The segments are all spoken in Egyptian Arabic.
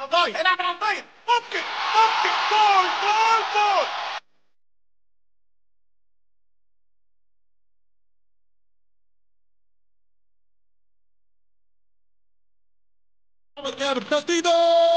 العرضية العب العرضية ممكن ممكن جول جول جول جانب تسديده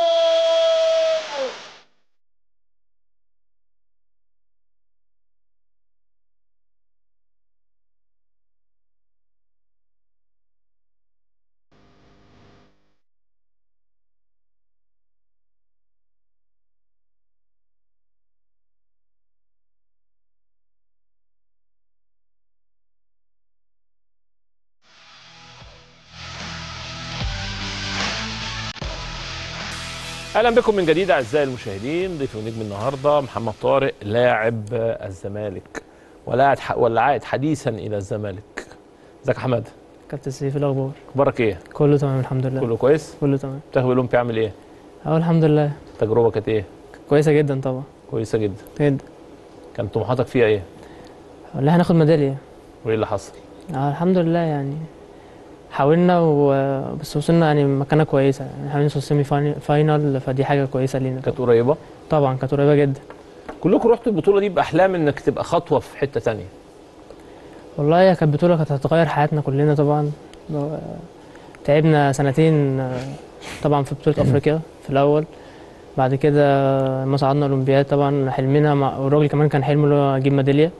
اهلا بكم من جديد اعزائي المشاهدين ضيف نجم النهارده محمد طارق لاعب الزمالك ولاعب ولا عائد حديثا الى الزمالك ازيك يا حماد كابتن سيف إيه الاخبار اخبارك ايه كله تمام الحمد لله كله كويس كله تمام منتخب الاولمبي عامل ايه اه الحمد لله التجربه كانت ايه كويسه جدا طبعا كويسه جدا جدا كان طموحاتك فيها ايه والله هناخد ميداليه وايه اللي حصل اه الحمد لله يعني حاولنا و... بس وصلنا يعني مكانه كويسه يعني حاولنا نوصل سيمي فاينل- فاينل فدي حاجه كويسه لينا كانت قريبه طبعا كانت قريبه جدا كلكم رحتوا البطوله دي باحلام انك تبقى خطوه في حته تانية والله هي كانت بطوله كانت هتغير حياتنا كلنا طبعا و- تعبنا سنتين آه، طبعا في بطوله افريقيا في الاول بعد كده ما صعدنا اولمبياد طبعا حلمنا مع والراجل كمان كان حلمه اللي هو يجيب ميداليه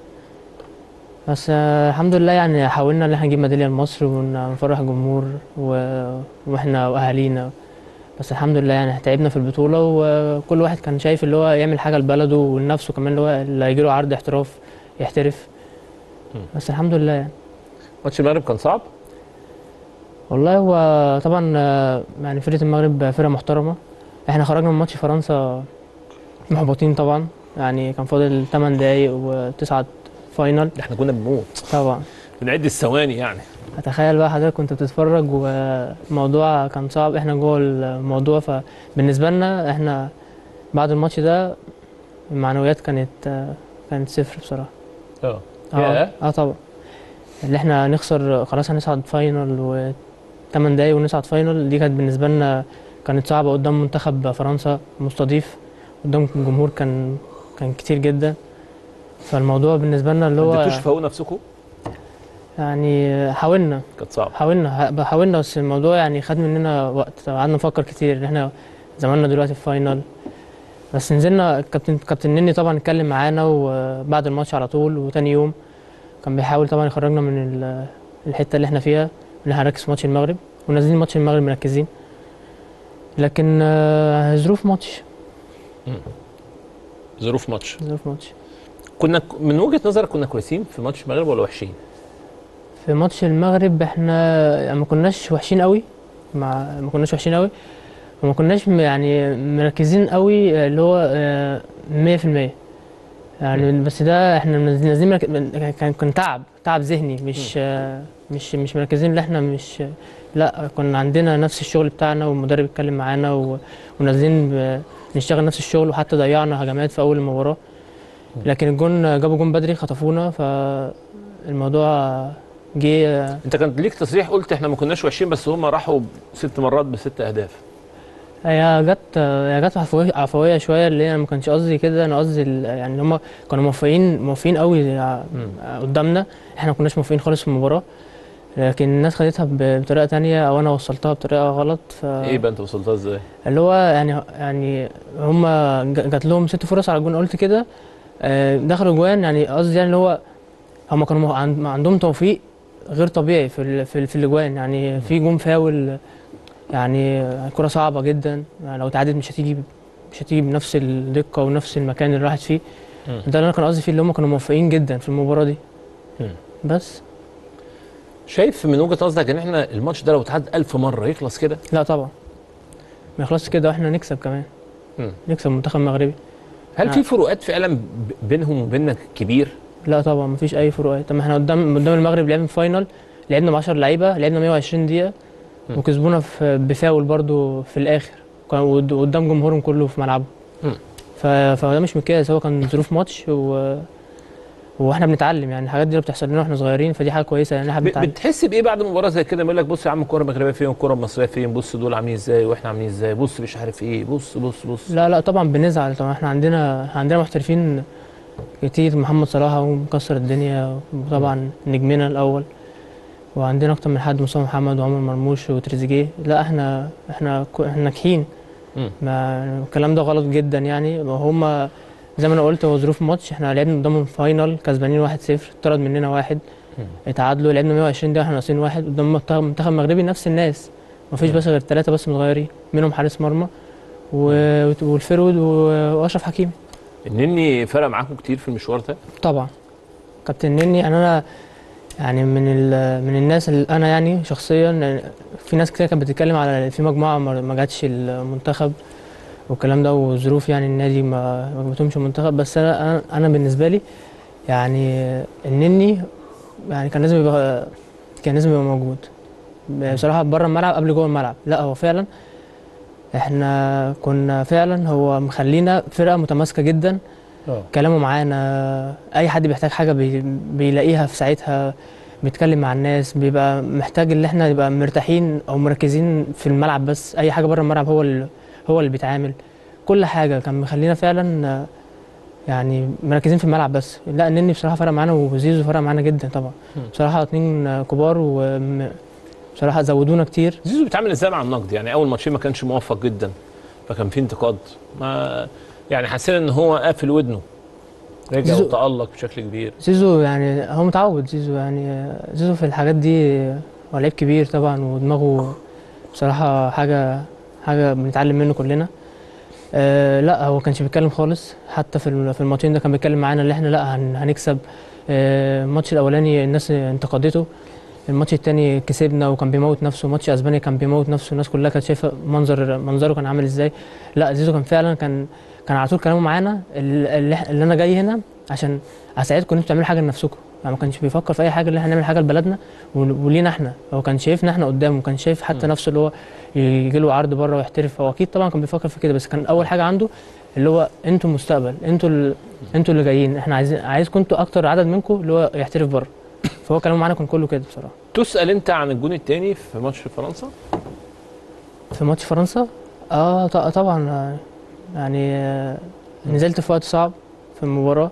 بس آه، الحمد لله يعني حاولنا ان احنا نجيب ميداليه لمصر ونفرح الجمهور و... واحنا واهالينا بس الحمد لله يعني تعبنا في البطوله وكل واحد كان شايف اللي هو يعمل حاجه لبلده ولنفسه كمان اللي هو اللي هيجي له عرض احتراف يحترف مم. بس الحمد لله يعني ماتش المغرب كان صعب والله هو طبعا آه، يعني فرقه المغرب فرقه محترمه احنا خرجنا من ماتش فرنسا محبطين طبعا يعني كان فاضل 8 دقايق وتصعد فاينل احنا كنا بنموت طبعا بنعد الثواني يعني اتخيل بقى حضرتك كنت بتتفرج والموضوع كان صعب احنا جوه الموضوع فبالنسبه لنا احنا بعد الماتش ده المعنويات كانت آه، كانت صفر بصراحه اه اه ياه. اه طبعا اللي احنا نخسر خلاص هنصعد فاينل و 8 دقايق ونصعد فاينل دي كانت بالنسبه لنا كانت صعبه قدام منتخب فرنسا مستضيف قدام الجمهور كان كان كتير جدا فالموضوع بالنسبه لنا اللي ما هو اديتوش تفوقوا نفسكم يعني حاولنا كانت صعبه حاولنا ه- حاولنا بس الموضوع يعني خد مننا وقت قعدنا نفكر كتير ان احنا زماننا دلوقتي في فاينل بس نزلنا كابتن كابتن نني طبعا اتكلم معانا وبعد الماتش على طول وتاني يوم كان بيحاول طبعا يخرجنا من ال- الحته اللي احنا فيها ان احنا هنركز في ماتش المغرب ونازلين ماتش المغرب مركزين لكن آه، ظروف ماتش ظروف ماتش ظروف ماتش كنا من وجهه نظرك كنا كويسين في ماتش المغرب ولا وحشين في ماتش المغرب احنا يعني ما كناش وحشين قوي مع ما كناش وحشين قوي وما كناش م- يعني مركزين قوي آه، اللي هو آه، 100% يعني بس ده احنا نازلين نازلين مرك... من- كان كان تعب تعب ذهني مش آه، مش مش مركزين اللي احنا مش لا كنا عندنا نفس الشغل بتاعنا والمدرب اتكلم معانا و... ونازلين ب... نشتغل نفس الشغل وحتى ضيعنا هجمات في اول المباراه لكن الجون جابوا جون بدري خطفونا فالموضوع جه انت كان ليك تصريح قلت احنا ما كناش وحشين بس هم راحوا ست مرات بست اهداف هي جت هي جت عفوية عفوية شوية اللي هي أنا ما كانش قصدي كده أنا قصدي ال- يعني هم كانوا موفقين موفقين قوي ع- قدامنا إحنا ما كناش موفقين خالص في المباراة لكن الناس خدتها ب- بطريقة تانية أو أنا وصلتها بطريقة غلط ف ايه بقى انت وصلتها ازاي اللي هو يعني يعني هم جات لهم ست فرص على الجون قلت كده آه، دخلوا جوان يعني قصدي يعني اللي هو هم كانوا مه- عند- عندهم توفيق غير طبيعي في ال- في ال- في الاجوان يعني في جون فاول يعني كرة صعبة جدا يعني لو اتعادت مش هتيجي مش هتيجي بنفس الدقة ونفس المكان اللي راحت فيه مم. ده اللي انا كان قصدي فيه اللي هم كانوا موفقين جدا في المباراة دي مم. بس شايف من وجهه نظرك ان احنا الماتش ده لو اتعاد ألف مره يخلص كده لا طبعا ما يخلصش كده واحنا نكسب كمان مم. نكسب منتخب مغربي هل في آه. فروقات فعلا ب- بينهم وبينك كبير لا طبعا مفيش اي فروقات طب ما احنا قدام قدام المغرب لعبنا فاينل لعبنا ب 10 لعيبه لعبنا 120 دقيقه مم. وكسبونا في بفاول برضو في الاخر كان قد- قدام جمهورهم كله في ملعبه مم. ف- فده مش مقياس هو كان ظروف ماتش و... واحنا بنتعلم يعني الحاجات دي اللي بتحصل لنا واحنا صغيرين فدي حاجه كويسه يعني احنا ب- بنتعلم بتحس بايه بعد مباراه زي كده يقول لك بص يا عم الكوره المغربيه فين والكوره المصريه فين بص دول عاملين ازاي واحنا عاملين ازاي بص مش عارف ايه بص بص بص لا لا طبعا بنزعل طبعا احنا عندنا عندنا محترفين كتير محمد صلاح هو مكسر الدنيا وطبعا نجمنا الاول وعندنا اكتر من حد مصطفى محمد وعمر مرموش وتريزيجيه لا احنا احنا كو- احنا ناجحين مم. ما الكلام ده غلط جدا يعني هم زي ما انا قلت هو ظروف ماتش احنا لعبنا قدامهم فاينل كسبانين 1-0 اتطرد مننا واحد مم. اتعادلوا لعبنا 120 دقيقه احنا ناقصين واحد قدام منتخب منتخب مغربي نفس الناس مفيش مم. بس غير ثلاثه بس متغيرين منهم حارس مرمى و- والفرود و- واشرف حكيمي النني فرق معاكم كتير في المشوار ده طبعا كابتن نني يعني انا يعني من ال- من الناس اللي انا يعني شخصيا في ناس كتير كانت بتتكلم على في مجموعه ما ما جاتش المنتخب والكلام ده وظروف يعني النادي ما ما جابتهمش المنتخب بس انا انا أنا بالنسبه لي يعني النني يعني كان لازم يبقى كان لازم يبقى موجود بصراحه بره الملعب قبل جوه الملعب لا هو فعلا احنا كنا فعلا هو مخلينا فرقه متماسكه جدا اه كلامه معانا اي حد بيحتاج حاجه بي بيلاقيها في ساعتها بيتكلم مع الناس بيبقى محتاج ان احنا نبقى مرتاحين او مركزين في الملعب بس اي حاجه بره الملعب هو اللي هو اللي بيتعامل كل حاجه كان مخلينا فعلا آه، يعني مركزين في الملعب بس لا النني بصراحه فرق معانا وزيزو فرق معانا جدا طبعا مم. بصراحه اتنين آه، كبار وبصراحه زودونا كتير زيزو بيتعامل ازاي مع النقد يعني اول ماتشين ما كانش موفق جدا فكان في انتقاد ما يعني حسينا ان هو قافل ودنه رجع زيزو- وتألق بشكل كبير زيزو يعني هو متعود زيزو يعني آه، زيزو في الحاجات دي آه، هو لعيب كبير طبعا ودماغه بصراحة حاجة حاجة بنتعلم منه كلنا آه لا هو كانش بيتكلم خالص حتى في ال- في الماتشين ده كان بيتكلم معانا اللي احنا لا هن هنكسب آه، الماتش الاولاني الناس انتقدته الماتش التاني كسبنا وكان بيموت نفسه ماتش اسبانيا كان بيموت نفسه الناس كلها كانت شايفه منظر منظره كان عامل ازاي لا زيزو كان فعلا كان كان على طول كلامه معانا اللي, اللي اللي انا جاي هنا عشان اساعدكم ان انتوا تعملوا حاجه لنفسكم يعني ما كانش بيفكر في اي حاجه اللي احنا نعمل حاجه لبلدنا ول- ولينا احنا هو كان شايفنا احنا قدامه كان شايف حتى م. نفسه اللي هو يجي له عرض بره ويحترف هو اكيد طبعا كان بيفكر في كده بس كان اول حاجه عنده اللي هو انتوا المستقبل انتوا ال... انتوا اللي جايين احنا عايزين عايزكم انتوا اكتر عدد منكم اللي هو يحترف بره فهو كلامه معانا كان كله كده بصراحه تسأل انت عن الجون الثاني في ماتش فرنسا في ماتش فرنسا اه ط- طبعا آه، يعني آه، نزلت في وقت صعب في المباراة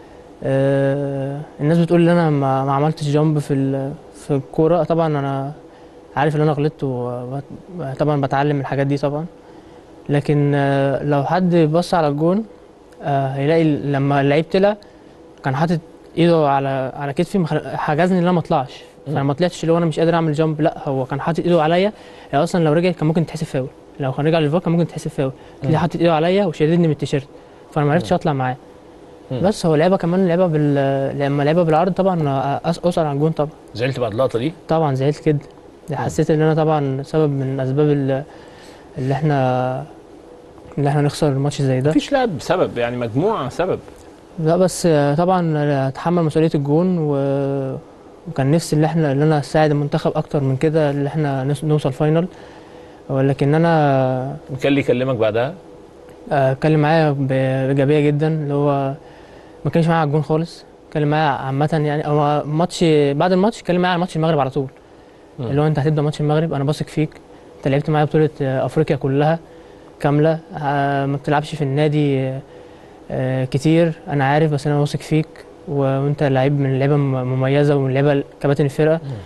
آه الناس بتقول ان انا ما, ما عملتش جامب في ال- في الكورة طبعا انا عارف ان انا غلطت وطبعا بتعلم من الحاجات دي طبعا لكن آه لو حد بص على الجون آه هيلاقي لما اللعيب طلع كان حاطط ايده على على كتفي مخ- حجزني ان انا ما اطلعش فانا ما طلعتش اللي هو انا مش قادر اعمل جامب لا هو كان حاطط ايده عليا هي اصلا لو رجع كان ممكن تحسب فاول لو كان رجع للفار كان ممكن تحسب فاول تلاقيه حاطط ايده عليا وشددني من التيشيرت فانا ما عرفتش اطلع معاه مم. بس هو لعبه كمان لعبه بال لما لعبه بالعرض طبعا أس- اسال على الجون طبعا زعلت بعد اللقطه دي طبعا زعلت كده حسيت ان انا طبعا سبب من اسباب ال- اللي احنا اللي احنا نخسر الماتش زي ده مفيش لاعب سبب يعني مجموعه سبب لا بس آه، طبعا اتحمل مسؤوليه الجون و... وكان نفسي اللي احنا اللي انا اساعد المنتخب اكتر من كده اللي احنا نس- نوصل فاينل ولكن انا كان اللي يكلمك بعدها آه، اتكلم معايا ب- بايجابيه جدا اللي هو ما كانش معايا على الجون خالص اتكلم معايا عامه يعني هو ماتش بعد الماتش اتكلم معايا على ماتش المغرب على طول مم. اللي هو انت هتبدا ماتش المغرب انا واثق فيك انت لعبت معايا بطوله آه، افريقيا كلها كامله آه، ما بتلعبش في النادي آه، آه، كتير انا عارف بس انا واثق فيك و- وانت لعيب من لعيبه م- مميزه ومن لعيبه كباتن الفرقه مم.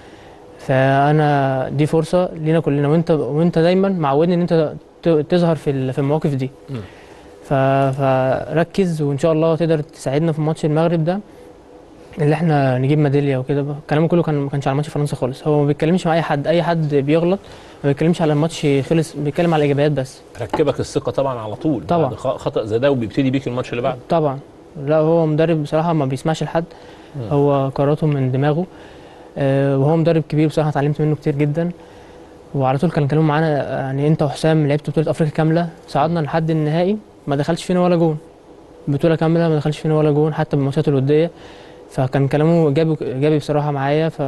فانا دي فرصه لينا كلنا وانت وانت دايما معودني ان انت ت- تظهر في ال- في المواقف دي مم. ف- فركز وان شاء الله تقدر تساعدنا في ماتش المغرب ده اللي احنا نجيب ميداليه وكده بقى. كلامه كله كان ما كانش على ماتش فرنسا خالص هو ما بيتكلمش مع اي حد اي حد بيغلط ما بيتكلمش على الماتش خلص بيتكلم على الايجابيات بس ركبك الثقه طبعا على طول طبعا. بعد خ- خطا زي ده وبيبتدي بيك الماتش اللي بعده طبعا لا هو مدرب بصراحه ما بيسمعش لحد مم. هو قراراته من دماغه آه، وهو مدرب كبير بصراحه اتعلمت منه كتير جدا وعلى طول كان كلامه معانا يعني انت وحسام لعبت بطوله افريقيا كامله صعدنا لحد النهائي ما دخلش فينا ولا جون بطوله كامله ما دخلش فينا ولا جون حتى بالماتشات الوديه فكان كلامه ايجابي ايجابي بصراحه معايا ف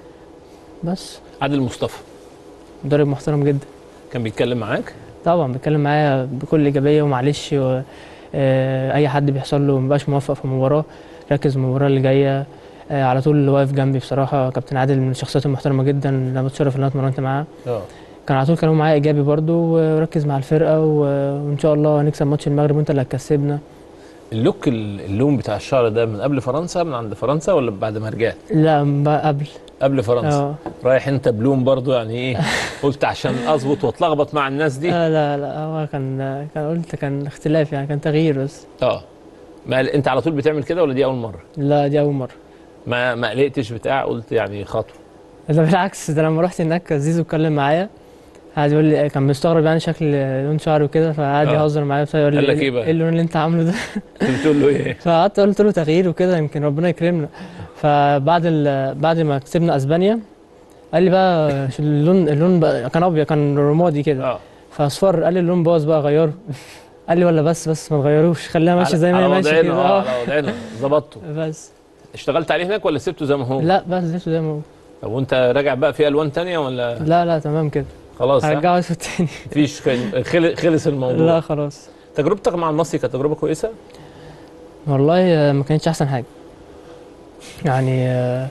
بس عادل مصطفى مدرب محترم جدا كان بيتكلم معاك طبعا بيتكلم معايا بكل ايجابيه ومعلش و... آه، اي حد بيحصل له مبقاش موفق في مباراه ركز المباراه اللي جايه آه، على طول اللي واقف جنبي بصراحه كابتن عادل من الشخصيات المحترمه جدا اللي انا بتشرف ان انا اتمرنت معاه اه كان على طول كلامه معايا ايجابي برضو وركز مع الفرقه و- وان شاء الله هنكسب ماتش المغرب وانت اللي هتكسبنا اللوك ال- اللون بتاع الشعر ده من قبل فرنسا من عند فرنسا ولا بعد ما رجعت لا بقى قبل قبل فرنسا اه رايح انت بلون برضو يعني ايه قلت عشان اظبط واتلخبط مع الناس دي لا لا لا هو كان كان قلت كان اختلاف يعني كان تغيير بس اه ما انت على طول بتعمل كده ولا دي اول مره لا دي اول مره ما ما قلقتش بتاع قلت يعني خطوه ده بالعكس ده لما رحت هناك زيزو اتكلم معايا قعد يقول لي كان مستغرب يعني شكل لون شعري وكده فقعد آه. يهزر معايا بس يقول لي قال لك إيه بقى؟ ايه اللون اللي انت عامله ده كنت بتقول له ايه فقعدت قلت له تغيير وكده يمكن ربنا يكرمنا فبعد ال... بعد ما كسبنا اسبانيا قال لي بقى شو اللون اللون بقى كان ابيض كان رمادي كده اه فاصفر قال لي اللون باظ بقى غيره قال لي ولا بس بس ما تغيروش خليها ماشيه زي ما هي على ماشيه وضعنا كده اه اه على وضعنا ظبطته بس اشتغلت عليه هناك ولا سبته زي ما هو لا بس زيته زي ما هو طب وانت راجع بقى في الوان تانية ولا لا لا تمام كده خلاص ها؟ هرجعه اسود تاني مفيش كان- خل- خلص الموضوع لا خلاص تجربتك مع المصري كانت تجربه كويسه والله آه، ما كانتش احسن حاجه يعني آه،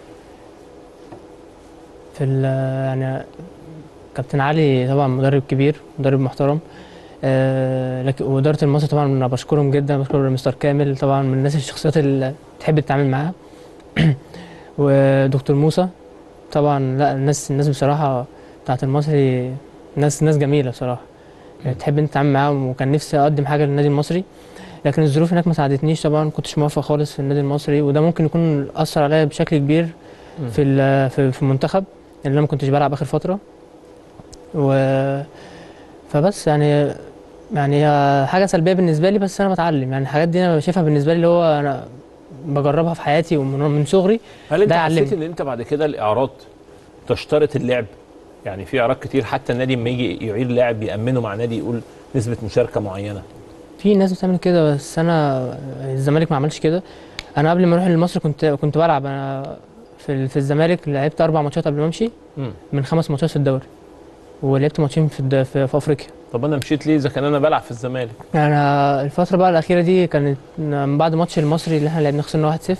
في ال يعني كابتن علي طبعا مدرب كبير مدرب محترم آه، لكن واداره المصري طبعا انا بشكرهم جدا بشكر مستر كامل طبعا من الناس الشخصيات اللي تحب تتعامل معاها ودكتور موسى طبعا لا الناس الناس بصراحه بتاعت المصري ناس ناس جميله بصراحه يعني تحب انت تتعامل معاهم وكان نفسي اقدم حاجه للنادي المصري لكن الظروف هناك ما ساعدتنيش طبعا ما كنتش موفق خالص في النادي المصري وده ممكن يكون اثر عليا بشكل كبير مم. في ال- في في المنتخب لان انا ما كنتش بلعب اخر فتره و فبس يعني يعني هي حاجه سلبيه بالنسبه لي بس انا بتعلم يعني الحاجات دي انا شايفها بالنسبه لي اللي هو انا بجربها في حياتي ومن من صغري هل انت ده حسيت علمني. ان انت بعد كده الاعراض تشترط اللعب يعني في اعراض كتير حتى النادي لما يجي يعير لاعب بيامنه مع نادي يقول نسبه مشاركه معينه في ناس بتعمل كده بس انا الزمالك ما عملش كده انا قبل ما اروح لمصر كنت كنت بلعب انا في في الزمالك لعبت اربع ماتشات قبل ما امشي مم. من خمس ماتشات في الدوري ولعبت ماتشين في, الد... في, في افريقيا طب انا مشيت ليه اذا كان انا بلعب في الزمالك انا الفتره بقى الاخيره دي كانت من بعد ماتش المصري اللي احنا لعبنا خسرنا 1-0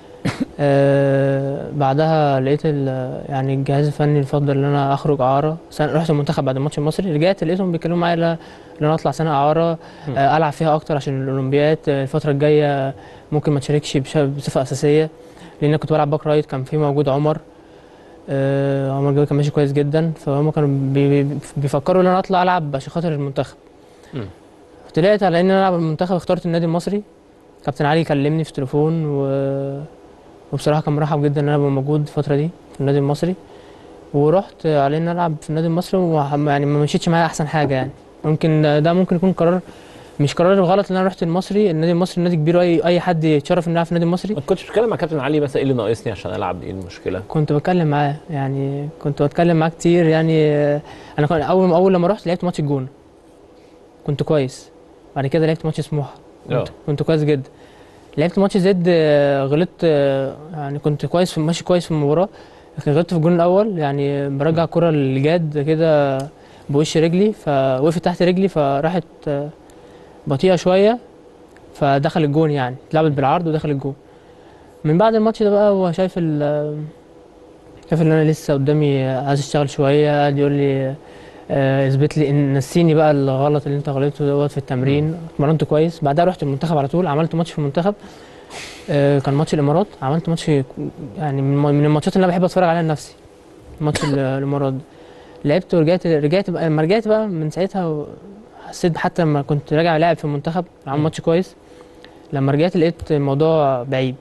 آه بعدها لقيت ال- يعني الجهاز الفني الفضل ان انا اخرج اعاره سنة رحت المنتخب بعد الماتش المصري رجعت لقيتهم بيتكلموا معايا لا- ان انا اطلع سنه اعاره مم. آه العب فيها اكتر عشان الاولمبياد آه، الفتره الجايه ممكن ما تشاركش بش- بصفه اساسيه لان أنا كنت بلعب باك رايت كان في موجود عمر آه عمر جوي كان ماشي كويس جدا فهم كانوا بي بي بيفكروا ان انا اطلع العب عشان خاطر المنتخب مم. طلعت على ان انا العب المنتخب اخترت النادي المصري كابتن علي كلمني في تليفون و... وبصراحه كان مرحب جدا ان انا ابقى موجود الفتره دي في النادي المصري ورحت على ان العب في النادي المصري وح- يعني ما مشيتش معايا احسن حاجه يعني ممكن ده ممكن يكون قرار مش قرار غلط ان انا رحت المصري النادي المصري نادي كبير اي اي حد يتشرف انه يلعب في النادي المصري ما كنتش بتكلم مع كابتن علي مثلا ايه اللي ناقصني عشان العب ايه المشكله كنت بتكلم معاه يعني كنت بتكلم معاه كتير يعني آه، انا كنت اول اول لما رحت لعبت ماتش الجونه كنت كويس بعد كده لعبت ماتش سموحه اه كنت, كنت كويس جدا لعبت ماتش زد آه، غلطت آه، يعني كنت كويس في ماشي كويس في المباراه لكن غلطت في الجون الاول يعني برجع الكره للجاد كده بوش رجلي فوقفت تحت رجلي فراحت آه، بطيئه شويه فدخل الجون يعني اتلعبت بالعرض ودخل الجون من بعد الماتش ده بقى هو شايف ال شايف ان انا لسه قدامي عايز اشتغل شويه قعد يقول لي آه، اثبت لي ان نسيني بقى الغلط اللي انت غلطته دوت في التمرين اتمرنت كويس بعدها رحت المنتخب على طول عملت ماتش في المنتخب آه، كان ماتش الامارات عملت ماتش يعني من من الماتشات اللي انا بحب اتفرج عليها لنفسي ماتش ال- الامارات ده. لعبت ورجعت رجعت بقى لما رجعت بقى من ساعتها حسيت حتى لما كنت راجع لاعب في المنتخب عامل مم. ماتش كويس لما رجعت لقيت الموضوع بعيد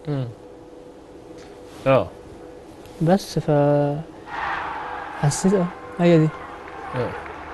اه بس ف حسيت اه هي دي آه.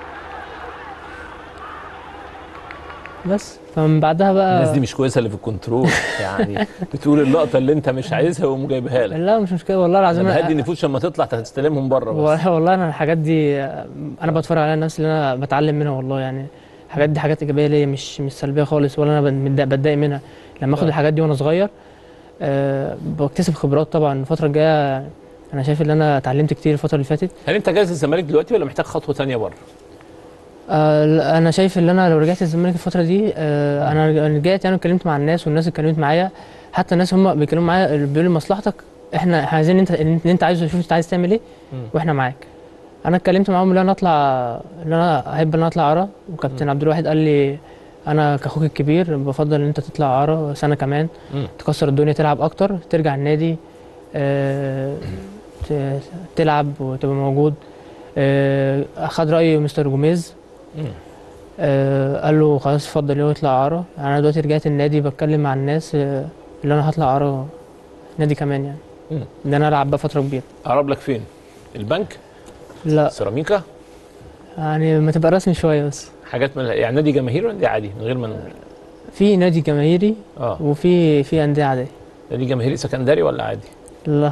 بس فمن بعدها بقى الناس دي مش كويسه اللي في الكنترول يعني بتقول اللقطه اللي انت مش عايزها وقوم جايبها لك لا مش مشكله والله العظيم انا أنا- هدي النفوس لما تطلع تستلمهم بره بس والله والله انا الحاجات دي انا بتفرج عليها الناس اللي انا بتعلم منها والله يعني الحاجات دي حاجات ايجابيه ليا مش مش سلبيه خالص ولا انا بتضايق- بتضايق منها لما اخد آه. الحاجات دي وانا صغير أه بكتسب خبرات طبعا الفتره الجايه انا شايف ان انا اتعلمت كتير الفتره اللي فاتت هل انت جاهز للزمالك دلوقتي ولا محتاج خطوه ثانيه بره؟ أه لا، انا شايف ان انا لو رجعت الزمالك الفتره دي أه انا رجعت يعني اتكلمت مع الناس والناس اللي اتكلمت معايا حتى الناس هم بيتكلموا معايا اللي بيقولوا مصلحتك احنا إحنا عايزين انت اللي انت عايزه شوف انت عايز تعمل ايه مم. واحنا معاك انا اتكلمت معاهم ان انا اطلع ان انا احب ان انا اطلع عرا وكابتن عبد الواحد قال لي انا كاخوك الكبير بفضل ان انت تطلع عرا سنه كمان مم. تكسر الدنيا تلعب اكتر ترجع النادي آه، ت- تلعب وتبقى موجود آه، اخد راي مستر جوميز مم. آه، قال له خلاص اتفضل يلا اطلع عرا انا دلوقتي رجعت النادي بتكلم مع الناس آه، اللي انا هطلع عرا نادي كمان يعني مم. ان انا العب بقى فتره كبيره اقرب لك فين البنك لا سيراميكا يعني ما تبقى رسمي شويه بس حاجات من يعني نادي جماهيري ولا نادي عادي من غير ما نقول في نادي جماهيري اه وفي في انديه عاديه نادي جماهيري سكندري ولا عادي لا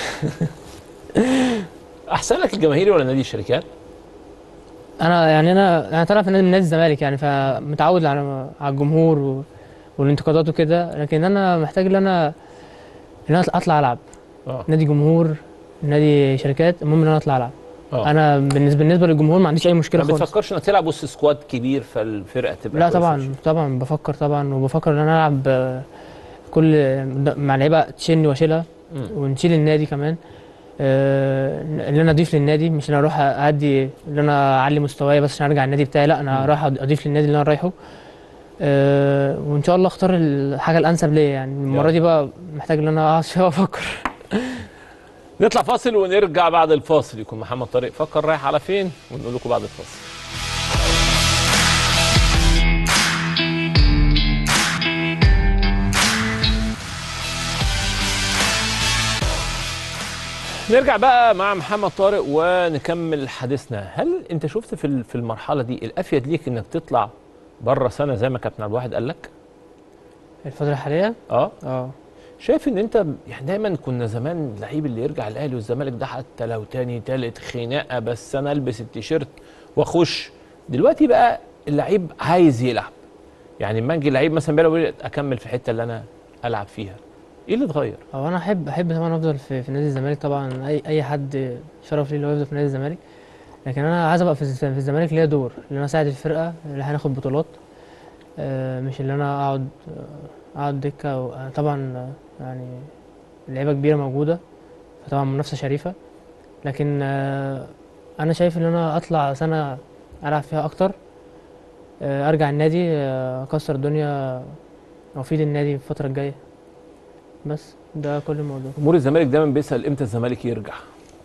احسن لك الجماهيري ولا نادي الشركات انا يعني انا انا طالع في نادي من نادي الزمالك يعني فمتعود على على الجمهور و... والانتقادات وكده لكن انا محتاج ان انا ان انا اطلع العب اه نادي جمهور نادي شركات المهم ان انا اطلع العب اه انا بالنسبه بالنسبه للجمهور ما عنديش اي مشكله ما خالص بتفكرش انك تلعب وسط سكواد كبير فالفرقه تبقى لا كويسة طبعا شوية؟ طبعا بفكر طبعا وبفكر ان انا العب آه، كل مع لعيبه تشيلني واشيلها مم. ونشيل النادي كمان آه، اللي انا اضيف للنادي مش ان انا اروح ادي اللي انا اعلي مستواي بس عشان ارجع النادي بتاعي لا انا مم. رايح اضيف للنادي اللي انا رايحه آه، وان شاء الله اختار الحاجه الانسب ليا يعني المره يلا. دي بقى محتاج ان انا اقعد شويه وافكر نطلع فاصل ونرجع بعد الفاصل يكون محمد طارق فكر رايح على فين ونقول لكم بعد الفاصل نرجع بقى مع محمد طارق ونكمل حديثنا هل انت شفت في ال- في المرحله دي الافيد ليك انك تطلع بره سنه زي ما كابتن عبد الواحد قال لك الفتره الحاليه اه اه شايف ان انت يعني دايما كنا زمان اللعيب اللي يرجع الاهلي والزمالك ده حتى لو تاني تالت خناقه بس انا البس التيشيرت واخش دلوقتي بقى اللعيب عايز يلعب يعني لما اجي لعيب مثلا بيلعب يقول اكمل في الحته اللي انا العب فيها ايه اللي اتغير؟ هو انا احب احب طبعا افضل في, في نادي الزمالك طبعا اي اي حد شرف لي اللي هو يفضل في نادي الزمالك لكن انا عايز ابقى في الز- في الزمالك ليا دور ان انا اساعد الفرقه اللي هناخد بطولات آه، مش اللي انا اقعد آه، اقعد دكه و- آه، طبعا آه، يعني لعيبه كبيره موجوده فطبعا منافسه شريفه لكن آه، انا شايف ان انا اطلع سنه العب فيها اكتر آه، ارجع النادي آه، اكسر الدنيا وافيد النادي في الفتره الجايه بس ده كل الموضوع جمهور الزمالك دايما بيسال امتى الزمالك يرجع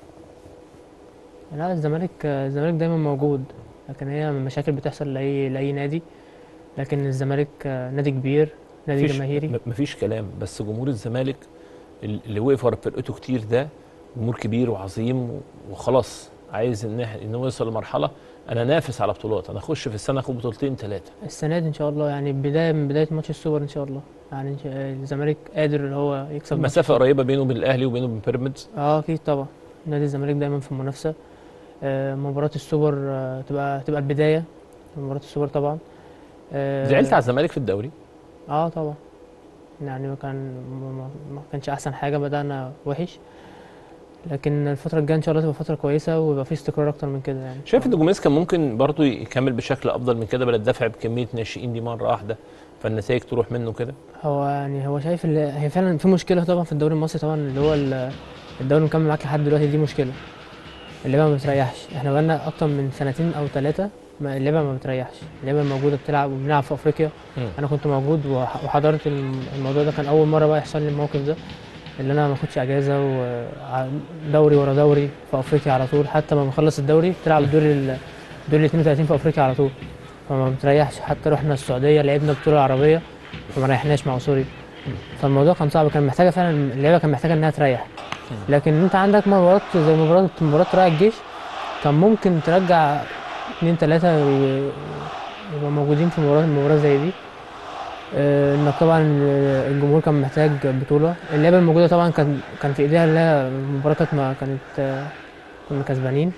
لا الزمالك الزمالك دايما موجود لكن هي مشاكل بتحصل لاي لاي نادي لكن الزمالك نادي كبير نادي مفيش- جماهيري م- مفيش كلام بس جمهور الزمالك اللي وقف ورا فرقته كتير ده جمهور كبير وعظيم و- وخلاص عايز ان إح- ان هو يوصل لمرحله انا نافس على بطولات انا اخش في السنه اخد بطولتين ثلاثه السنه دي ان شاء الله يعني بدايه من بدايه ماتش السوبر ان شاء الله يعني إن شاء- الزمالك قادر ان هو يكسب ماتش المسافه قريبه بينه وبين الاهلي وبينه وبين بيراميدز اه اكيد طبعا نادي الزمالك دايما في المنافسه آه مباراه السوبر آه تبقى تبقى البدايه مباراه السوبر طبعا آه زعلت على الزمالك في الدوري اه طبعا يعني ما كان ما- ما ما كانش احسن حاجه بدانا وحش لكن الفتره الجايه ان شاء الله تبقى فتره كويسه ويبقى في استقرار اكتر من كده يعني شايف ان جوميز كان ممكن برضه يكمل بشكل افضل من كده بلا الدفع بكميه ناشئين دي مره واحده فالنتائج تروح منه كده هو يعني هو شايف اللي هي فعلا في مشكله طبعا في الدوري المصري طبعا اللي هو ال- الدوري مكمل معاك لحد دلوقتي دي مشكله اللعبه ما بتريحش احنا بقالنا اكتر من سنتين او ثلاثه اللعبه ما بتريحش اللعبه موجوده بتلعب وبنلعب في افريقيا مم. انا كنت موجود وح- وحضرت الم- الموضوع ده كان اول مره بقى يحصل لي الموقف ده اللي انا ما اخدش اجازه ودوري ورا دوري في افريقيا على طول حتى ما بنخلص الدوري بتلعب الدور ال الدور ال 32 في افريقيا على طول فما بتريحش حتى رحنا السعوديه لعبنا بطوله عربيه فما ريحناش مع سوري فالموضوع كان صعب كان محتاجه فعلا اللعيبه كان محتاجه انها تريح لكن انت عندك مباراه زي مباراه مباراه راعي الجيش كان ممكن ترجع اتنين تلاته ي- يبقوا موجودين في مباراه مباراه زي دي آه، انك طبعا الجمهور كان محتاج بطوله اللعبه الموجوده طبعا كان كان في ايديها اللي هي المباراه كانت ما كانت آه، كنا كسبانين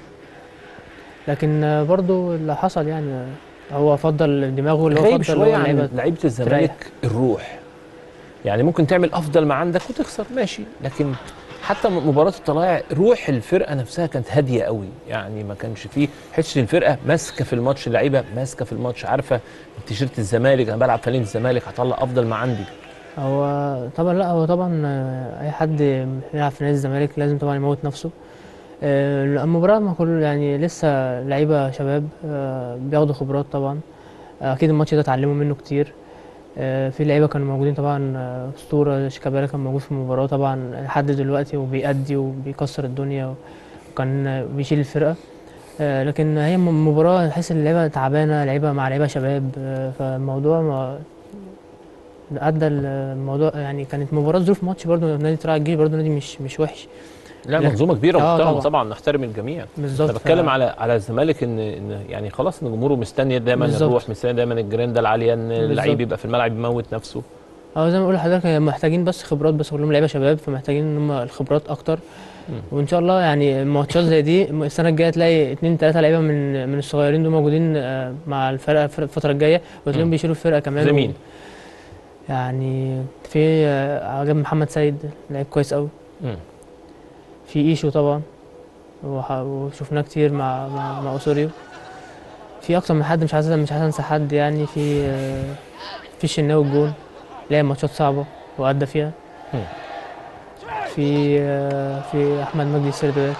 لكن آه، برضو اللي حصل يعني آه، هو فضل دماغه اللي هو غايب فضل شويه هو عن اللعيبه لعيبه الزمالك الروح يعني ممكن تعمل افضل ما عندك وتخسر ماشي لكن حتى م- مباراه الطلائع روح الفرقه نفسها كانت هاديه قوي يعني ما كانش فيه حته الفرقه ماسكه في الماتش اللعيبه ماسكه في الماتش عارفه تيشيرت الزمالك انا بلعب فانيله الزمالك هطلع افضل ما عندي هو طبعا لا هو طبعا آه، اي حد يلعب في نادي الزمالك لازم طبعا يموت نفسه آه، المباراة ما كل يعني لسه لعيبة شباب آه، بياخدوا خبرات طبعا آه، اكيد الماتش ده اتعلموا منه كتير آه، في لعيبة كانوا موجودين طبعا آه، اسطورة شيكابالا كان موجود في المباراة طبعا لحد دلوقتي وبيأدي وبيكسر الدنيا وكان آه، بيشيل الفرقة آه، لكن هي م- مباراة تحس ان اللعيبة تعبانة لعيبة مع لعيبة شباب آه، فالموضوع ما ادى الموضوع يعني كانت مباراه ظروف ماتش برضه نادي طلائع الجيش برضه نادي مش مش وحش لا لا. منظومه كبيره آه، ومحترمه طبعا. طبعا نحترم الجميع بالظبط انا بتكلم ف- على على الزمالك ان ان يعني خلاص ان جمهوره مستني دايما بالظبط. الروح مستني دايما الجريندا العاليه ان اللعيب بالظبط. يبقى في الملعب يموت نفسه اه زي ما بقول لحضرتك هي محتاجين بس خبرات بس كلهم لعيبه شباب فمحتاجين ان هم الخبرات اكتر مم. وان شاء الله يعني ماتشات زي دي السنه الجايه تلاقي اتنين تلاته لعيبه من من الصغيرين دول موجودين آه، مع الفرقه الفرقة- الفتره الجايه وتلاقيهم مم. بيشيلوا الفرقه كمان زي و- مين؟ يعني في آه، عجب محمد سيد لعيب كويس قوي مم. في ايشو طبعا وح- وشفناه كتير مع مع, مع اوسوريو في اكتر من حد مش عايز مش عايز انسى حد يعني في آه، في الشناوي الجون لعب ماتشات صعبه وادى فيها مم. في آه، في احمد مجدي السرد باك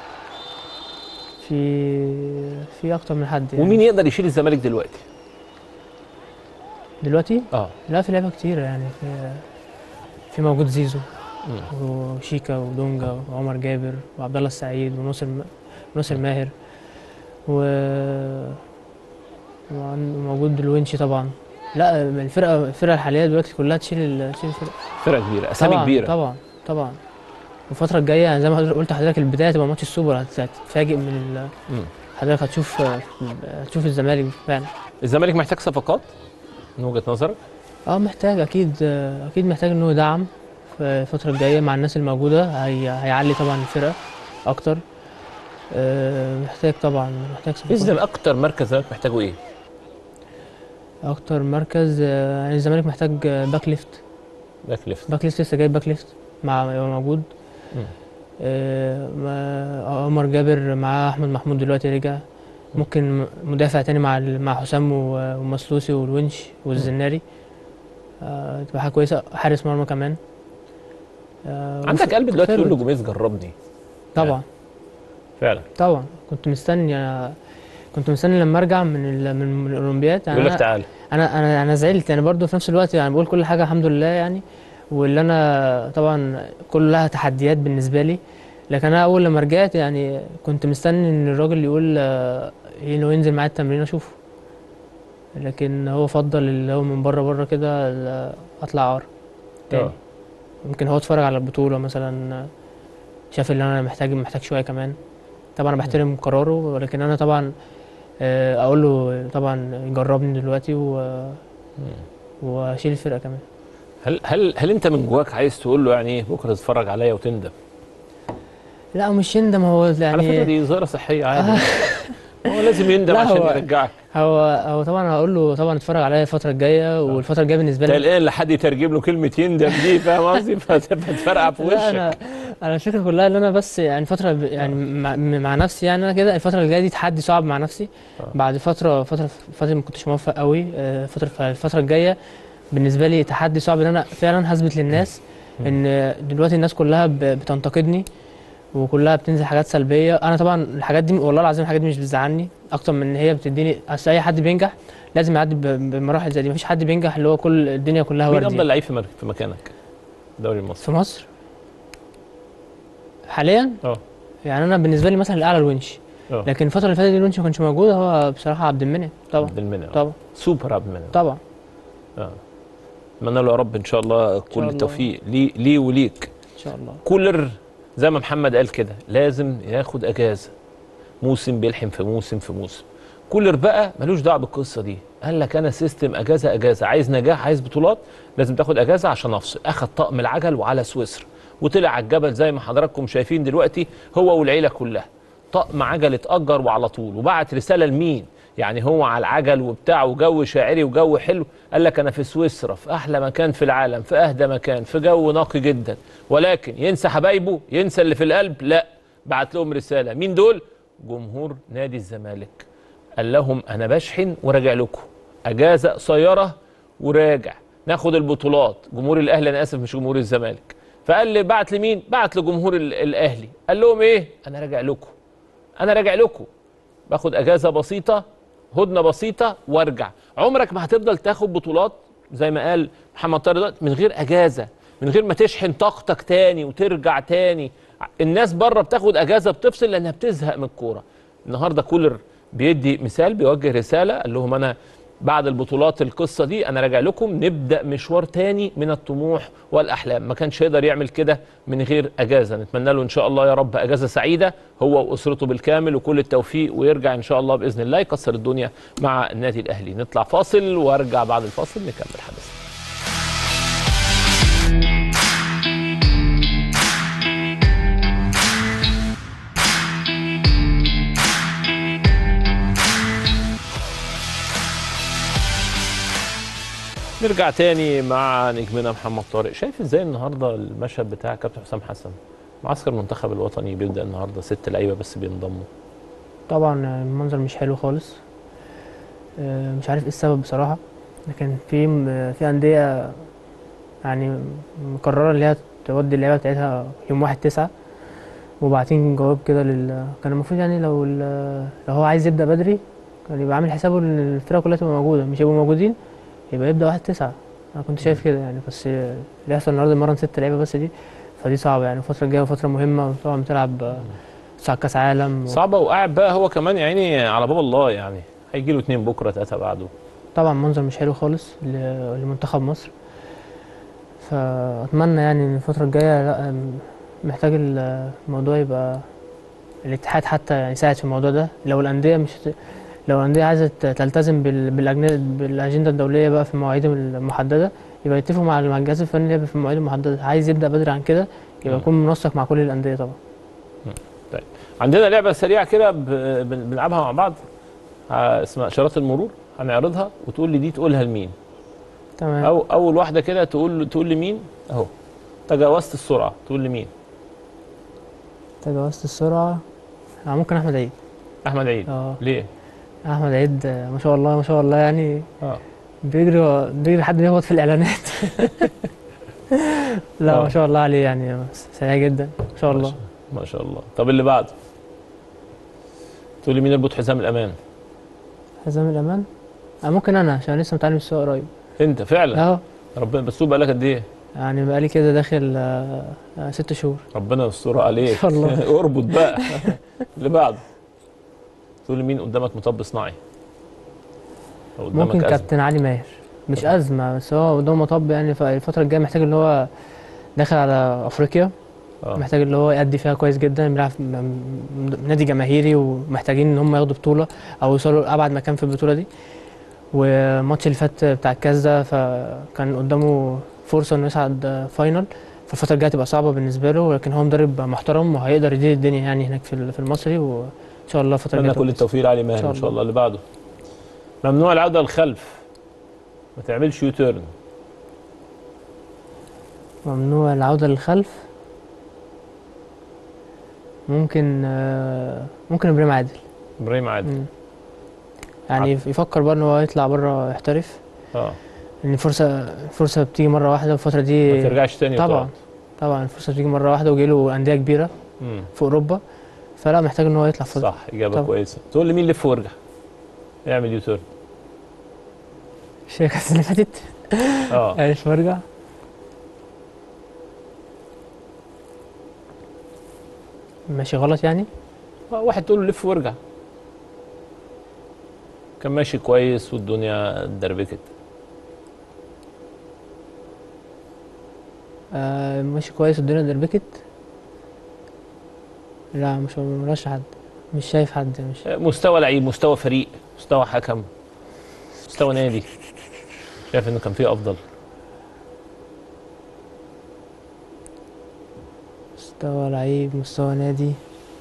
في في اكتر من حد يعني ومين يقدر يشيل الزمالك دلوقتي؟ دلوقتي اه لا في لعيبه كتير يعني في في موجود زيزو مم. وشيكا ودونجا وعمر جابر وعبد الله السعيد وناصر م- وناصر ماهر و وعن- وموجود الونشي طبعا لا الفرقه الفرقه الحاليه دلوقتي كلها تشيل ال- تشيل الفرقه فرقه كبيره اسامي طبعا كبيره طبعا طبعا الفترة الجاية يعني زي ما حضرتك قلت لحضرتك البداية هتبقى ماتش السوبر هت- هتتفاجئ من ال... مم. حضرتك هتشوف هتشوف الزمالك فعلا الزمالك محتاج صفقات من وجهه نظرك؟ اه محتاج اكيد اكيد محتاج انه يدعم في الفترة الجاية مع الناس الموجودة هي... هيعلي طبعا الفرقة اكتر آه، محتاج طبعا محتاج ايه صفقات الزمالك اكتر مركز الزمالك محتاجه ايه؟ اكتر مركز آه، يعني الزمالك محتاج آه، باك ليفت باك ليفت باك ليفت لسه جايب باك ليفت مع يبقى موجود مم. آه، ما- عمر جابر مع احمد محمود دلوقتي رجع ممكن م- مدافع تاني مع ال- مع حسام و- ومسلوسي والونش والزناري آه، تبقى حاجه كويسه حارس مرمى كمان آه، عندك وف- قلب دلوقتي تقول فيرود. لجوميز جربني طبعا فعلا طبعا كنت مستني أنا كنت مستني لما ارجع من ال- من, من الاولمبياد يعني يقول لك أنا- تعالى انا انا انا زعلت يعني برضو في نفس الوقت يعني بقول كل حاجه الحمد لله يعني واللي انا طبعا كلها تحديات بالنسبه لي لكن انا اول لما رجعت يعني كنت مستني ان الراجل يقول آه، انه ينزل معايا التمرين اشوفه لكن هو فضل اللي هو من بره بره كده ال- اطلع عار تاني آه. يمكن هو اتفرج على البطوله مثلا آه، شاف ان انا محتاج محتاج شويه كمان طبعا انا بحترم قراره ولكن انا طبعا آه، اقول له طبعا يجربني دلوقتي و واشيل الفرقه كمان هل هل هل انت من جواك عايز تقول له يعني ايه بكره تتفرج عليا وتندم؟ لا مش يندم هو على فكره يعني دي ظاهره صحيه عادي هو لازم يندم لا، عشان هو- يرجعك هو هو طبعا هقول له طبعا اتفرج عليا الفتره الجايه والفتره الجايه بالنسبه انت لي الان لحد يترجم له كلمه يندم دي فاهم قصدي فتفرقع في لا انا وشك انا الفكره كلها ان انا بس يعني فتره ب- يعني مع, مع نفسي يعني انا كده الفتره اللي جايه دي تحدي صعب مع نفسي آه. بعد فتره فتره فتره ما كنتش موفق قوي آه، فتره الفتره الجايه بالنسبه لي تحدي صعب ان انا فعلا هثبت للناس ان دلوقتي الناس كلها ب- بتنتقدني وكلها بتنزل حاجات سلبيه انا طبعا الحاجات دي والله العظيم الحاجات دي مش بتزعلني اكتر من ان هي بتديني اصل اي حد بينجح لازم يعدي ب- بمراحل زي دي مفيش حد بينجح اللي هو كل الدنيا كلها مين وردي افضل لعيب في مر- في مكانك؟ الدوري المصري في مصر حاليا اه يعني انا بالنسبه لي مثلا الاعلى الونش اه لكن الفتره اللي فاتت دي الونش ما كانش موجود هو بصراحه عبد المنعم طبعا عبد المنعم طبعا سوبر عبد المنعم طبعا اه اتمنى له يا رب ان شاء الله كل الله. التوفيق ليه ليه وليك ان شاء الله كولر زي ما محمد قال كده لازم ياخد اجازه موسم بيلحم في موسم في موسم كولر بقى ملوش دعوه بالقصه دي قال لك انا سيستم اجازه اجازه عايز نجاح عايز بطولات لازم تاخد اجازه عشان افصل اخد طقم العجل وعلى سويسرا وطلع على الجبل زي ما حضراتكم شايفين دلوقتي هو والعيله كلها طقم عجل اتأجر وعلى طول وبعت رسالة لمين يعني هو على العجل وبتاع وجو شاعري وجو حلو قال لك انا في سويسرا في احلى مكان في العالم في اهدى مكان في جو نقي جدا ولكن ينسى حبايبه ينسى اللي في القلب لا بعت لهم رسالة مين دول جمهور نادي الزمالك قال لهم انا بشحن وراجع لكم اجازة قصيرة وراجع ناخد البطولات جمهور الاهلي انا اسف مش جمهور الزمالك فقال لي بعت لمين بعت لجمهور ال- الاهلي قال لهم ايه انا راجع لكم انا راجع لكم باخد اجازه بسيطه هدنه بسيطه وارجع عمرك ما هتفضل تاخد بطولات زي ما قال محمد طارق دلوقتي من غير اجازه من غير ما تشحن طاقتك تاني وترجع تاني الناس بره بتاخد اجازه بتفصل لانها بتزهق من الكوره النهارده كولر بيدي مثال بيوجه رساله قال لهم انا بعد البطولات القصه دي انا راجع لكم نبدا مشوار تاني من الطموح والاحلام ما كانش يقدر يعمل كده من غير اجازه نتمنى له ان شاء الله يا رب اجازه سعيده هو واسرته بالكامل وكل التوفيق ويرجع ان شاء الله باذن الله يكسر الدنيا مع النادي الاهلي نطلع فاصل وارجع بعد الفاصل نكمل حديثنا نرجع تاني مع نجمنا محمد طارق شايف ازاي النهارده المشهد بتاع كابتن حسام حسن معسكر المنتخب الوطني بيبدا النهارده ست لعيبه بس بينضموا طبعا المنظر مش حلو خالص آه، مش عارف ايه السبب بصراحة لكن في م- في أندية يعني مقررة اللي هي تودي اللعيبة بتاعتها يوم واحد تسعة وبعتين جواب كده لل كان المفروض يعني لو ال- لو هو عايز يبدأ بدري كان يبقى عامل حسابه ان الفرقة كلها تبقى موجودة مش يبقوا موجودين يبقى يبدأ واحد تسعة أنا كنت شايف كده يعني بس اللي يحصل النهارده مرن ست لعيبة بس دي فدي صعبة يعني الفترة الجاية فترة مهمة طبعا بتلعب آه، تصعد كأس عالم و... صعبه وقاعد بقى هو كمان يا عيني على باب الله يعني هيجي له اتنين بكره تلاته بعده طبعا منظر مش حلو خالص ل- لمنتخب مصر فأتمنى يعني إن الفترة الجاية لا م- محتاج ال- الموضوع يبقى الاتحاد حتى يعني يساعد في الموضوع ده لو الأندية مش هت- لو الأندية عايزة ت- تلتزم بال- بالأجن- بالأجندة الدولية بقى في المواعيد المحددة يبقى يتفقوا مع مع الجهاز الفني اللي يبقى في المواعيد المحددة عايز يبدأ بدري عن كده يبقى مم. يكون منسق مع كل الأندية طبعا عندنا لعبه سريعه كده ب- بن- بنلعبها مع بعض ع- اسمها اشارات المرور هنعرضها وتقول لي دي تقولها لمين تمام او اول واحده كده تقول تقول لمين اهو تجاوزت السرعه تقول لمين تجاوزت السرعة آه، ممكن أحمد عيد احمد عيد اه ليه أحمد عيد آه، ما شاء الله ما شاء الله يعني اه بيجري بيجري حد بيخبط في الاعلانات لا آه. ما شاء الله عليه يعني سريع جدا ما شاء الله ما شاء الله طب اللي بعده تقول لي مين يربط حزام الامان حزام الامان آه ممكن انا عشان لسه متعلم السواقه قريب انت فعلا اه ربنا بس بقى لك قد ايه يعني بقالي كده داخل آه آه ست شهور ربنا يستر عليك إن شاء الله. اربط بقى اللي بعده تقول لي مين قدامك مطب صناعي أو قدامك ممكن أزمة. كابتن علي ماهر مش ازمه بس هو قدامه مطب يعني فالفتره الجايه محتاج اللي هو داخل على افريقيا آه. محتاج اللي هو يأدي فيها كويس جدا بيلعب في م- م- نادي جماهيري ومحتاجين ان هم ياخدوا بطوله او يوصلوا لابعد مكان في البطوله دي والماتش اللي فات بتاع الكاس ده فكان قدامه فرصه انه يصعد فاينل فالفتره الجايه تبقى صعبه بالنسبه له ولكن هو مدرب محترم وهيقدر يدير الدنيا يعني هناك في ال- في المصري وان شاء الله الفتره اتمنى الجايه كل تبقى التوفيق لعلي ماهر إن شاء ان شاء الله. الله اللي بعده ممنوع العوده للخلف ما تعملش يو تيرن ممنوع العوده للخلف ممكن آه، ممكن ابراهيم عادل ابراهيم عادل مم. يعني يفكر بقى ان هو يطلع بره يحترف اه ان الفرصه الفرصه بتيجي مره واحده الفتره ما دي ترجعش تاني طبعا وتقعد. طبعا الفرصه بتيجي مره واحده وجيله انديه كبيره مم. في اوروبا فلا محتاج ان هو يطلع في صح اجابه طبعا. كويسه تقول لي مين لف وارجع اعمل يو تيرن الشركه اللي فاتت اه عارف وارجع ماشي غلط يعني واحد تقول له لف وارجع كان ماشي كويس والدنيا اتدربكت آه ماشي كويس الدنيا دربكت لا مش ملاش حد مش شايف حد مش مستوى لعيب مستوى فريق مستوى حكم مستوى نادي شايف انه كان فيه افضل مستوى لعيب مستوى نادي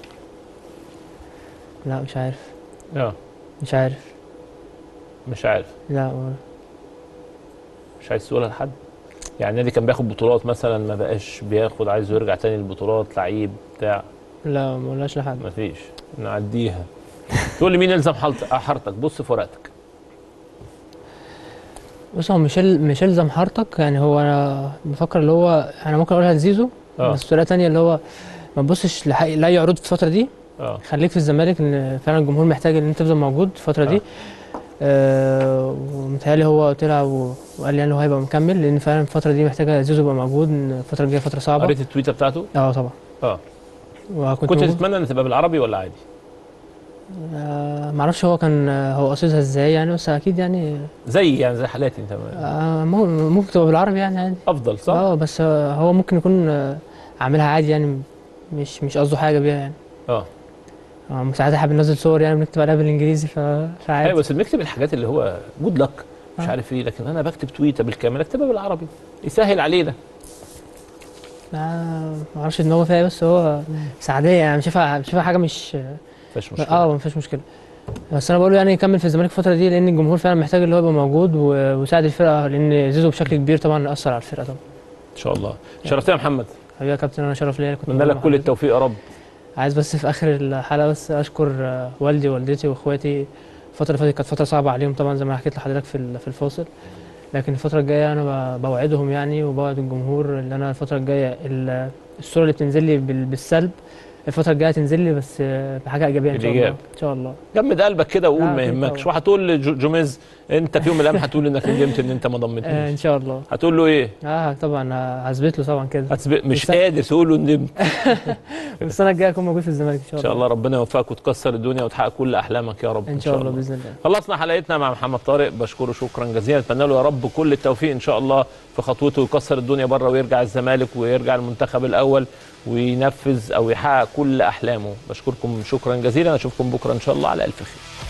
لا مش عارف اه مش عارف مش عارف لا ما- مش عايز تقولها لحد يعني النادي كان بياخد بطولات مثلا ما بقاش بياخد عايز يرجع تاني للبطولات لعيب بتاع لا ما قلناش لحد مفيش نعديها تقول لي مين يلزم حالت- حارتك بص في ورقتك بص هو ميشيل ميشيل زمحرتك يعني هو انا بفكر اللي هو انا ممكن اقولها لزيزو اه بس بطريقه تانية اللي هو ما تبصش لحق- لاي عروض في الفتره دي اه خليك في الزمالك ان فعلا الجمهور محتاج ان انت تفضل موجود الفتره دي آه ومتهيألي هو طلع و- وقال لي يعني هو هيبقى مكمل لان فعلا الفتره دي محتاجه زيزو يبقى موجود إن الفتره الجايه فتره صعبه قريت التويته بتاعته اه طبعا اه وكنت كنت موجود. تتمنى ان تبقى بالعربي ولا عادي آه معرفش هو كان آه، هو قصدها ازاي يعني بس اكيد يعني زي يعني زي حالاتي انت آه مو- ممكن تبقى بالعربي يعني عادي افضل صح اه بس آه، هو ممكن يكون آه، عاملها عادي يعني مش مش قصده حاجه بيها يعني اه آه، ساعات احنا بننزل صور يعني بنكتب عليها بالانجليزي ف- فعادي ايوه بس بنكتب الحاجات اللي هو جود لك مش آه. عارف ايه لكن انا بكتب تويته بالكامل اكتبها بالعربي يسهل علينا آه، ما اعرفش ان هو فيها إيه، بس هو سعديه يعني مش شايفها مش شايفها حاجه مش مفيش مشكله اه ما فيش مشكله بس انا بقول له يعني يكمل في الزمالك الفتره دي لان الجمهور فعلا محتاج اللي هو يبقى موجود و- ويساعد الفرقه لان زيزو بشكل كبير طبعا اثر على الفرقه طبعا ان شاء الله شرفتنا يا محمد حبيبي يا كابتن انا شرف ليا كنت اتمنى موجود لك مع كل حضرتك. التوفيق يا رب عايز بس في اخر الحلقه بس اشكر آه، والدي ووالدتي واخواتي الفتره اللي فاتت كانت فتره صعبه عليهم طبعا زي ما حكيت لحضرتك في ال- في الفاصل لكن الفتره الجايه انا ب- بوعدهم يعني وبوعد الجمهور ان انا الفتره الجايه ال- الصوره اللي بتنزل لي بال- بالسلب الفتره الجايه تنزل لي بس آه، بحاجه ايجابيه ان شاء الله بالإيجاب. ان شاء الله جمد قلبك كده وقول لا، ما أكيد يهمكش طبعا. وهتقول لجوميز انت في يوم من الايام هتقول انك ندمت ان انت ما آه ضمتنيش ان شاء الله هتقول له ايه اه طبعا آه، هثبت له طبعا كده هتسبق مش بس- قادر تقول له ندمت السنه الجايه اكون موجود في الزمالك ان شاء ان الله شاء الله ربنا يوفقك وتكسر الدنيا وتحقق كل احلامك يا رب ان شاء الله باذن الله خلصنا حلقتنا مع محمد طارق بشكره شكرا جزيلا اتمنى له يا رب كل التوفيق ان شاء الله في خطوته يكسر الدنيا بره ويرجع الزمالك ويرجع المنتخب الاول وينفذ او يحقق كل احلامه بشكركم شكرا جزيلا اشوفكم بكره ان شاء الله على الف خير